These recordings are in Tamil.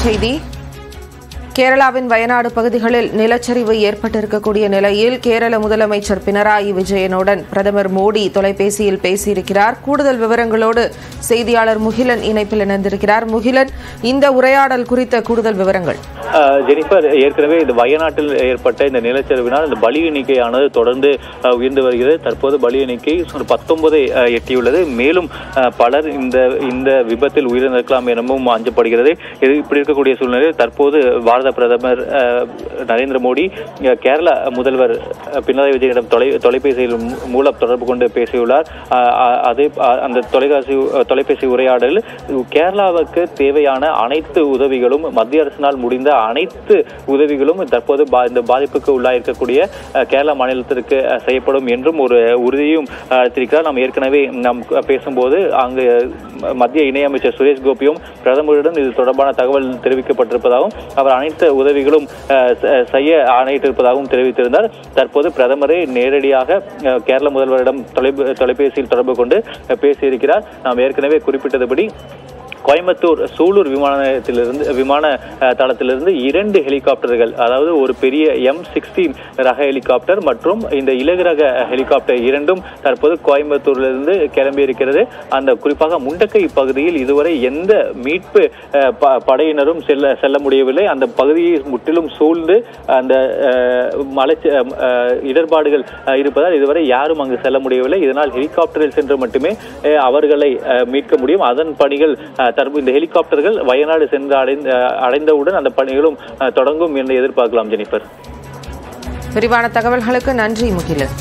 அண்மைச் செய்தி கேரளாவின் வயநாடு பகுதிகளில் நிலச்சரிவு ஏற்பட்டிருக்கக்கூடிய நிலையில் கேரள முதலமைச்சர் பினராயி விஜயனுடன் பிரதமர் மோடி தொலைபேசியில் பேசியிருக்கிறார் கூடுதல் விவரங்களோடு செய்தியாளர் முகிலன் இணைப்பில் இணைந்திருக்கிறார் முகிலன் இந்த உரையாடல் குறித்த கூடுதல் விவரங்கள் அஹ் ஜெனிஃபர் ஏற்கனவே இந்த வயநாட்டில் ஏற்பட்ட இந்த நிலச்சரிவினால் இந்த பலி எண்ணிக்கையானது தொடர்ந்து அஹ், உயர்ந்து வருகிறது தற்போது பலி எண்ணிக்கை சுமார் பத்தொன்பதை எட்டியுள்ளது மேலும் அஹ், பலர் இந்த இந்த விபத்தில் உயிரிழந்திருக்கலாம் எனவும் அஞ்சப்படுகிறது இது இப்படி இருக்கக்கூடிய சூழ்நிலையில் தற்போது பாரத பிரதமர் அஹ், நரேந்திர மோடி அஹ், கேரள முதல்வர் அஹ், பினராயி விஜயனிடம் தொலை தொலைபேசியில் மூ- மூலம் தொடர்பு கொண்டு பேசியுள்ளார் அஹ், அஹ், அதே அஹ், அந்த தொலைக்காட்சி தொலைபேசி உரையாடலில் கேரளாவுக்கு தேவையான அனைத்து உதவிகளும் மத்திய அரசினால் முடிந்த அனைத்து உதவிகளும் தற்போது பா- இந்த பாதிப்புக்கு உள்ளாயிருக்கக்கூடிய அஹ், கேரளா மாநிலத்திற்கு அஹ், செய்யப்படும் என்றும் ஒரு உறுதியும் அஹ், அளித்திருக்கிறார் நாம் ஏற்கனவே நாம் பேசும்போது அங்கு அஹ், மத்திய இணையமைச்சர் சுரேஷ் கோபியும் பிரதமரிடம் இது தொடர்பான தகவல் தெரிவிக்கப்பட்டிருப்பதாகவும் அவர் அனைத்து உதவிகளும் அஹ், செ- செய்ய ஆணையிட்டிருப்பதாகவும் தெரிவித்திருந்தார் தற்போது பிரதமரே நேரடியாக அஹ், கேரள முதல்வரிடம் தொலைபே- தொலைபேசியில் தொடர்பு கொண்டு அஹ், பேசியிருக்கிறார் நாம் ஏற்கனவே குறிப்பிட்டதுபடி கோயம்புத்தூர் சூலூர் விமான நிலையத்திலிருந்து விமான அஹ், தளத்திலிருந்து இரண்டு ஹெலிகாப்டர்கள் அதாவது ஒரு பெரிய எம் சிக்ஸ்டீன் ரக ஹெலிகாப்டர் மற்றும் இந்த இலகு ரக ஹெலிகாப்டர் இரண்டும் தற்போது கோயம்புத்தூரிலிருந்து கிளம்பி இருக்கிறது அந்த குறிப்பாக முண்டக்கை பகுதியில் இதுவரை எந்த மீட்பு அஹ், ப- படையினரும் செல்ல செல்ல முடியவில்லை அந்த பகுதியை முற்றிலும் சூழ்ந்து அந்த அஹ், மலை அஹ், இடர்பாடுகள் அஹ், இருப்பதால் இதுவரை யாரும் அங்கு செல்ல முடியவில்லை இதனால் ஹெலிகாப்டரில் சென்று மட்டுமே அஹ், அவர்களை அஹ், மீட்க முடியும் அதன் பணிகள் அஹ், தற்போது இந்த ஹெலிகாப்டர்கள் வயநாடு சென்று அடைந்த அடைந்தவுடன் அந்த பணிகளும் அஹ், தொடங்கும் என்று எதிர்பார்க்கலாம் ஜெனிஃபர் விரிவான தகவல்களுக்கு நன்றி முகிலன்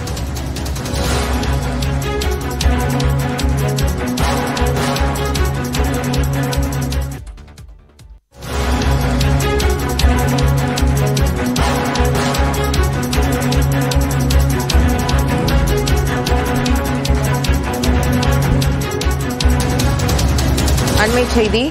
அண்மைச் செய்தி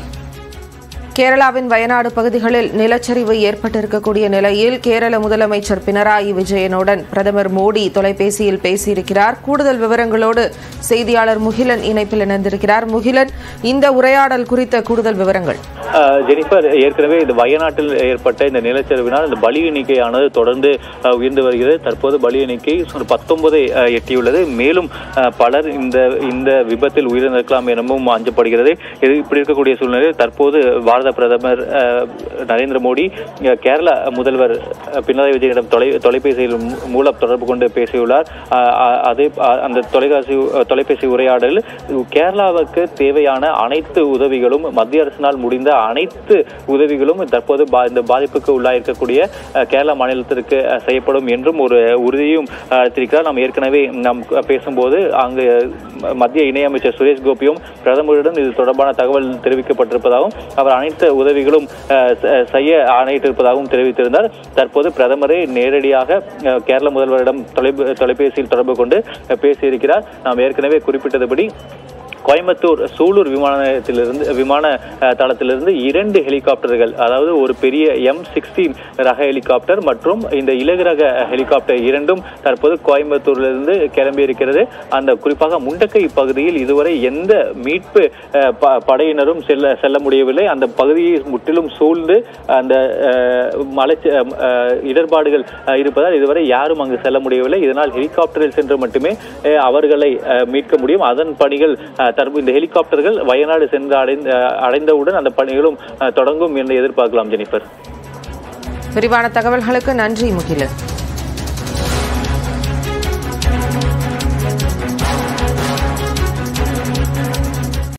கேரளாவின் வயநாடு பகுதிகளில் நிலச்சரிவு ஏற்பட்டிருக்கக்கூடிய நிலையில் கேரள முதலமைச்சர் பினராயி விஜயனுடன் பிரதமர் மோடி தொலைபேசியில் பேசியிருக்கிறார் கூடுதல் விவரங்களோடு செய்தியாளர் முகிலன் இணைப்பில் இணைந்திருக்கிறார் முகிலன் இந்த உரையாடல் குறித்த கூடுதல் விவரங்கள் அஹ் ஜெனிஃபர் ஏற்கனவே இந்த வயநாட்டில் ஏற்பட்ட இந்த நிலச்சரிவினால் இந்த பலி எண்ணிக்கையானது தொடர்ந்து அஹ், உயர்ந்து வருகிறது தற்போது பலி எண்ணிக்கை சுமார் பத்தொன்பதை எட்டியுள்ளது மேலும் அஹ், பலர் இந்த இந்த விபத்தில் உயிரிழந்திருக்கலாம் எனவும் அஞ்சப்படுகிறது இது இப்படி இருக்கக்கூடிய சூழ்நிலையில் தற்போது பாரத பிரதமர் அஹ், நரேந்திர மோடி அஹ், கேரள முதல்வர் அஹ், பினராயி விஜயனிடம் தொலை தொலைபேசியில் மூ- மூலம் தொடர்பு கொண்டு பேசியுள்ளார் அஹ், அஹ், அதே அஹ், அந்த தொலைக்காட்சி தொலைபேசி உரையாடலில் கேரளாவுக்கு தேவையான அனைத்து உதவிகளும் மத்திய அரசினால் முடிந்த அனைத்து உதவிகளும் தற்போது பா- இந்த பாதிப்புக்கு உள்ளாயிருக்கக்கூடிய அஹ், கேரளா மாநிலத்திற்கு அஹ், செய்யப்படும் என்றும் ஒரு உறுதியும் அஹ், அளித்திருக்கிறார் நாம் ஏற்கனவே நாம் பேசும்போது அங்கு ம- மத்திய இணையமைச்சர் சுரேஷ் கோபியும் பிரதமரிடம் இது தொடர்பான தகவல் தெரிவிக்கப்பட்டிருப்பதாகவும் அவர் அனைத்து உதவிகளும் அஹ், செ- செய்ய ஆணையிட்டிருப்பதாகவும் தெரிவித்திருந்தார் தற்போது பிரதமரே நேரடியாக அஹ், கேரள முதல்வரிடம் தொலைபே- தொலைபேசியில் தொடர்பு கொண்டு அஹ், பேசியிருக்கிறார் நாம் ஏற்கனவே குறிப்பிட்டதுபடி கோயம்புத்தூர் சூலூர் விமான நிலையத்திலிருந்து விமான அஹ், தளத்திலிருந்து இரண்டு ஹெலிகாப்டர்கள் அதாவது ஒரு பெரிய எம் சிக்ஸ்டீன் ரக ஹெலிகாப்டர் மற்றும் இந்த இலகு ரக ஹெலிகாப்டர் இரண்டும் தற்போது கோயம்புத்தூரிலிருந்து கிளம்பி இருக்கிறது அந்த குறிப்பாக முண்டக்கை பகுதியில் இதுவரை எந்த மீட்பு அஹ், ப- படையினரும் செல்ல செல்ல முடியவில்லை அந்த பகுதியை முற்றிலும் சூழ்ந்து அந்த அஹ், மலை அஹ், இடர்பாடுகள் அஹ், இருப்பதால் இதுவரை யாரும் அங்கு செல்ல முடியவில்லை இதனால் ஹெலிகாப்டரில் சென்று மட்டுமே அஹ், அவர்களை அஹ், மீட்க முடியும் அதன் பணிகள் அஹ், தற்போது இந்த ஹெலிகாப்டர்கள் வயநாடு சென்று அடைந்த அடைந்தவுடன் அந்த பணிகளும் அஹ், தொடங்கும் என்று எதிர்பார்க்கலாம் ஜெனிஃபர் விரிவான தகவல்களுக்கு நன்றி முகிலன்